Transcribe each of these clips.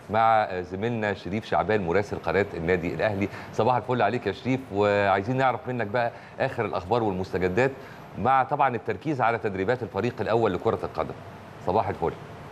مع زميلنا شريف شعبان مراسل قناه النادي الاهلي صباح الفل عليك يا شريف وعايزين نعرف منك بقى اخر الاخبار والمستجدات مع طبعا التركيز على تدريبات الفريق الاول لكره القدم صباح الفل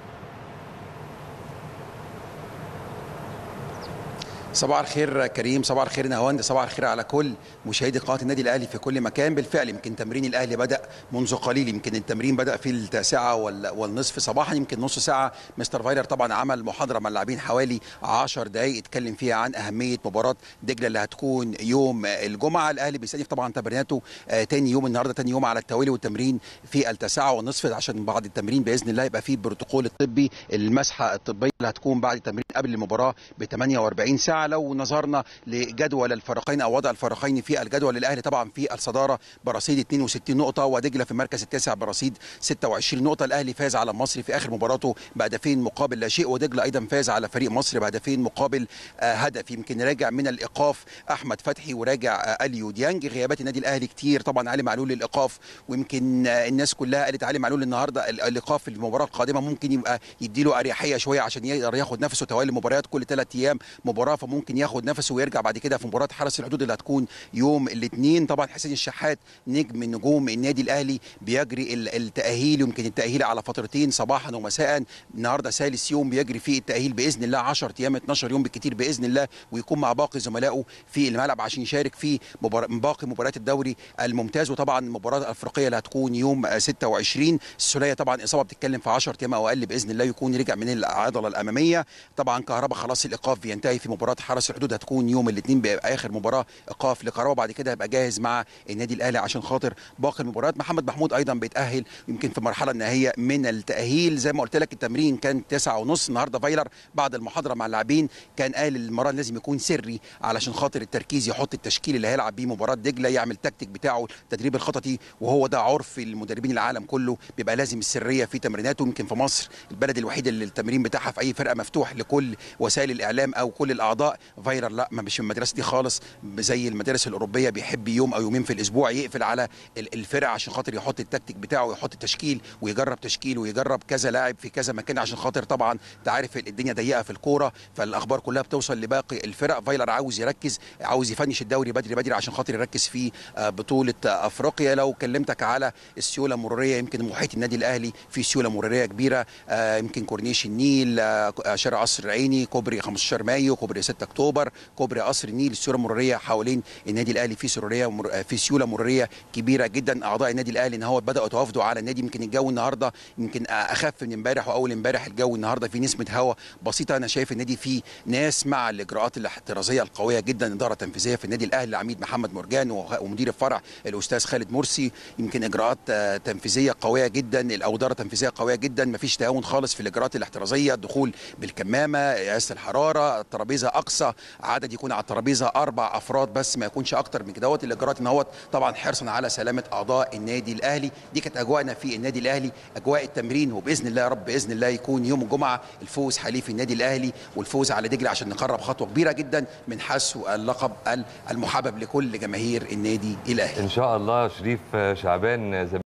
صباح الخير كريم صباح الخير نهاوند صباح الخير على كل مشاهدي قناه النادي الاهلي في كل مكان بالفعل يمكن تمرين الاهلي بدا منذ قليل يمكن التمرين بدا في التاسعه والنصف صباحا يمكن نص ساعه مستر فايلر طبعا عمل محاضره مع اللاعبين حوالي 10 دقائق اتكلم فيها عن اهميه مباراه دجله اللي هتكون يوم الجمعه الاهلي بيستهدف طبعا تمريناته آه تاني يوم النهارده تاني يوم على التوالي والتمرين في التاسعه والنصف عشان بعد التمرين باذن الله يبقى في البروتوكول الطبي المسحه الطبيه اللي هتكون بعد التمرين قبل المباراه ب 48 ساعه لو نظرنا لجدول الفريقين او وضع الفريقين في الجدول الاهلي طبعا في الصداره برصيد 62 نقطه ودجله في المركز التاسع برصيد 26 نقطه الاهلي فاز على مصر في اخر مباراته بهدفين مقابل لا شيء ودجله ايضا فاز على فريق مصر بهدفين مقابل هدف يمكن راجع من الايقاف احمد فتحي وراجع اليو ديانج غيابات النادي الاهلي كتير طبعا علي معلول للايقاف ويمكن الناس كلها قالت علي معلول النهارده الايقاف في المباراه القادمه ممكن يبقى يديله اريحيه شويه عشان يقدر ياخد نفسه توالي مباريات كل ثلاث ايام مباراه فممكن ياخد نفسه ويرجع بعد كده في مباراه حرس الحدود اللي هتكون يوم الاثنين طبعا حسين الشحات نجم من نجوم النادي الاهلي بيجري التاهيل يمكن التاهيل على فترتين صباحا ومساء النهارده ثالث يوم بيجري فيه التاهيل باذن الله 10 ايام 12 يوم بالكثير باذن الله ويكون مع باقي زملائه في الملعب عشان يشارك في مبار... باقي مباريات الدوري الممتاز وطبعا المباراه الافريقيه اللي هتكون يوم 26 السوليه طبعا اصابه بتتكلم في 10 ايام او اقل باذن الله يكون رجع من العضله الاماميه طبعا كهربا خلاص الايقاف بينتهي في مباراه حرس الحدود هتكون يوم الاثنين بيبقى اخر مباراه ايقاف لكهربا بعد كده هيبقى جاهز مع النادي الاهلي عشان خاطر باقي المباريات محمد محمود ايضا بيتاهل يمكن في المرحله النهائيه من التاهيل زي ما قلت لك التمرين كان 9 ونص النهارده فايلر بعد المحاضره مع اللاعبين كان قال المران لازم يكون سري علشان خاطر التركيز يحط التشكيل اللي هيلعب بيه مباراه دجله يعمل تكتيك بتاعه التدريب الخططي وهو ده عرف المدربين العالم كله بيبقى لازم السريه في تمريناته يمكن في مصر البلد الوحيده اللي التمرين بتاعها في اي فرقه مفتوح لكل وسائل الاعلام او كل الاعضاء فايلر لا ما مش من المدرسه دي خالص زي المدارس الاوروبيه بيحب يوم او يومين في الاسبوع يقفل على الفرق عشان خاطر يحط التكتيك بتاعه ويحط التشكيل ويجرب تشكيل ويجرب كذا لاعب في كذا مكان عشان خاطر طبعا انت عارف الدنيا ضيقه في الكوره فالاخبار كلها بتوصل لباقي الفرق فايلر عاوز يركز عاوز يفنش الدوري بدري بدري عشان خاطر يركز في بطوله افريقيا لو كلمتك على السيوله المروريه يمكن محيط النادي الاهلي في سيوله مروريه كبيره يمكن كورنيش النيل شارع قصر العيني كوبري 15 مايو كوبري 6 اكتوبر كوبري قصر النيل السيوله المروريه حوالين النادي الاهلي في سروريه مر... في سيوله مروريه كبيره جدا اعضاء النادي الاهلي ان هو بداوا يتوافدوا على النادي يمكن الجو النهارده يمكن اخف من امبارح واول امبارح الجو النهارده في نسمه هواء بسيطه انا شايف النادي فيه ناس مع الاجراءات الاحترازيه القويه جدا اداره تنفيذيه في النادي الاهلي العميد محمد مرجان ومدير الفرع الاستاذ خالد مرسي يمكن اجراءات تنفيذيه قويه جدا او اداره تنفيذيه قويه جدا ما فيش تهاون خالص في الاجراءات الاحترازيه الدخول بالكمامه قياس الحراره الترابيزه اقصى عدد يكون على الترابيزه اربع افراد بس ما يكونش اكتر من كده الاجراءات ان هو طبعا حرصا على سلامه اعضاء النادي الاهلي دي كانت اجواءنا في النادي الاهلي اجواء التمرين وباذن الله يا رب باذن الله يكون يوم الجمعه الفوز حليف النادي الاهلي والفوز على دجله عشان نقرب خطوه كبيره جدا من حسم اللقب المحبب لكل جماهير النادي الاهلي ان شاء الله شريف شعبان